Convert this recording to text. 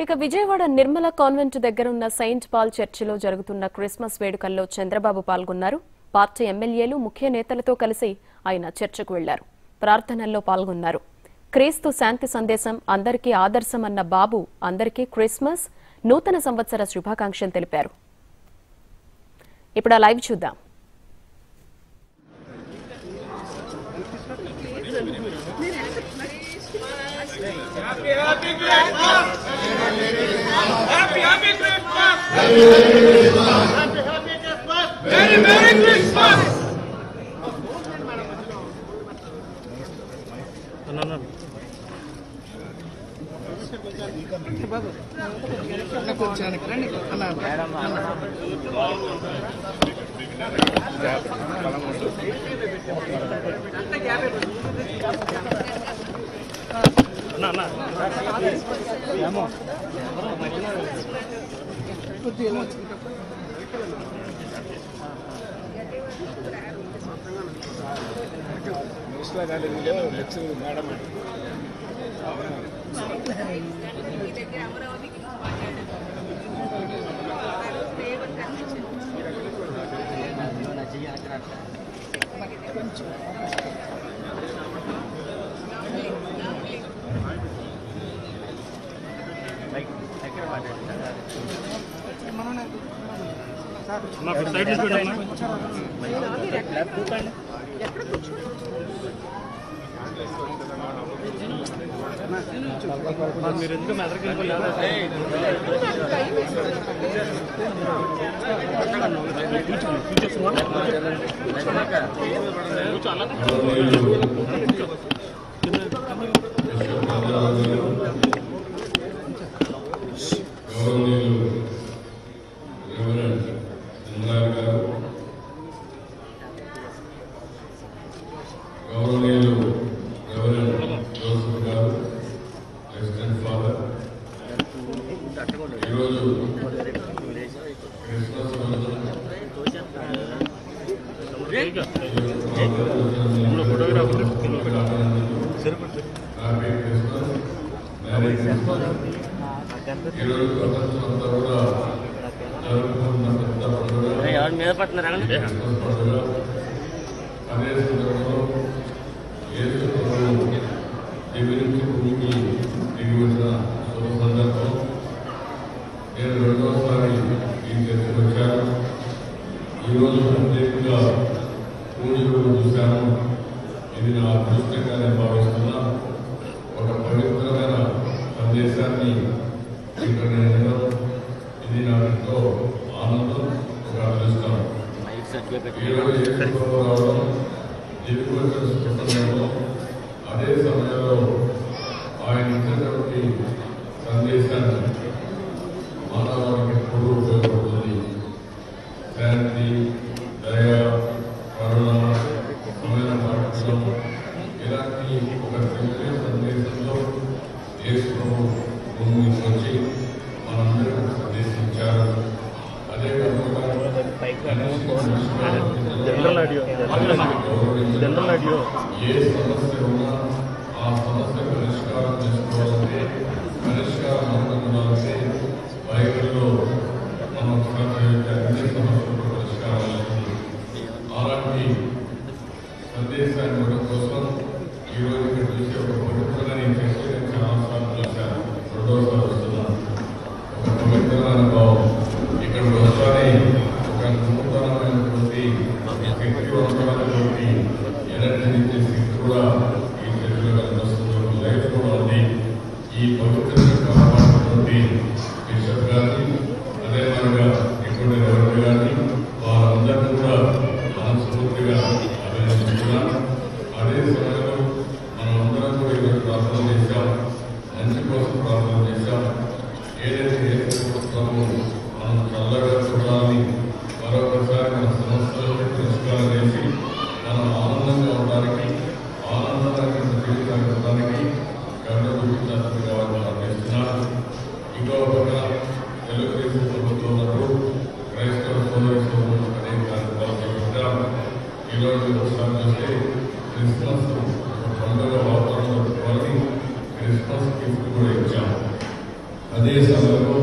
ఇక విజయవాడ నిర్మల కాన్వెంట్ దగ్గర ఉన్న సెయింట్ పాల్ చర్చిలో జరుగుతున్న క్రిస్మస్ వేడుకల్లో చంద్రబాబు పాల్గొన్నారు పార్టీ ఎమ్మెల్యేలు ముఖ్య నేతలతో కలిసి ఆయన చర్చకు వెళ్లారు ప్రార్థనల్లో పాల్గొన్నారు క్రీస్తు శాంతి సందేశం అందరికీ ఆదర్శమన్న బాబు అందరికీ క్రిస్మస్ నూతన సంవత్సర శుభాకాంక్షలు తెలిపారు ఇప్పుడు ఆ లైవ్ చూద్దాం Happy, happy Christmas! Happy, happy Christmas! Merry, Merry Christmas! మీరు ఎందుకు మెదడుకు వెళ్ళిపోలేదు గౌరవనీయులు రెవరెండ్ ఇంద్రార్ గారు గౌరవనీయులు రెవరెండ్ జోసఫ్ గారు ప్రెసిడెంట్ ఫాదర్ ఈరోజు క్రిస్మస్ రోజు photographer happy Christmas merry Christmas ఈరోజు ప్రపంచం అంతా కూడా జరుపుకుంటున్న పెద్ద పండుగ ఎవరి మీద పడుతున్నారు క్రిస్మస్ పండుగ అదే సందర్భంలో యేసు ప్రభువు దివి నుంచి భూమికి దిగి వచ్చిన శుభ సందర్భం నేను రెండవసారి ఈ చర్చకు వచ్చాను ఈరోజు ప్రత్యేకంగా పూజలు చూశాను ఇది నా అదృష్టంగా నేను భావిస్తున్నా ఒక పవిత్రమైన సందేశాన్ని ఇక్కడ నేను వినడం ఇది నాకు ఎంతో ఆనందం ఒక అదృష్టం ఈరోజు యేసు ప్రభు రావడం దిగువ వచ్చిన శుభ సమయంలో అదే సమయంలో ఆయన ఇచ్చినటువంటి సందేశాన్ని మానవానికి ఎప్పుడూ ఉపయోగపడుతుంది శాంతి దయ కరుణ సమయ పాఠ్యం ఇలాంటి ఒక దివ్య సందేశంలో యేసు ప్రభు భూమికి వచ్చి మనందరికీ సందేశించారు అదే కాకుండా జనరల్ ఆడియో జనరల్ ఆడియో ఏ సమస్య ఉన్నా ఆ సమస్య పరిష్కారం చేసుకోవాలంటే పరిష్కారం అనుకుండాలంటే బైబిల్లో మనం ఒకసారి చదివితే అన్ని సమస్యలకు పరిష్కారం అవుతుంది అలాంటి సందేశాన్ని ఇవ్వడం కోసం ఈరోజు ఇక్కడ చూసి ఒక పవిత్రమైన చర్చ నేను చాలాసార్లు చూశాను రెండోసారి వస్తున్నాను ఒక పవిత్రమైన భావం ఇక్కడ వస్తానే ఒక నూతనమైనటువంటి శక్తివంతమైనటువంటి ఎనర్జీ ఇచ్చే శక్తి కూడా ఈ చర్చలో కనిపిస్తుంది లైఫ్ కూడా ఉంది ఈ పవిత్రతను కాపాడుతున్నటువంటి బిషప్ గారిని అదే మరిగా ఇప్పుడు ఎవరి గారిని వారందరినీ కూడా మనస్ఫూర్తిగా అభినందిస్తున్నాను అదే సమయంలో మనం అందరం కూడా ఈరోజు ప్రార్థన చేశాం మంచి కోసం ప్రార్థన చేశాం ఏదైతే యేసు ప్రభువు మనం చల్లగా చూడాలని మరొకసారి మన సమస్యలను పరిష్కారం చేసి మనం ఆనందంగా ఉండడానికి ఆనందకరమైన జీవితాన్ని ఉండడానికి గంట చూపించాల్సిందిగా వారు ప్రార్థిస్తున్నాను ఇంకో పక్కన తెలుగు అదే సమయంలో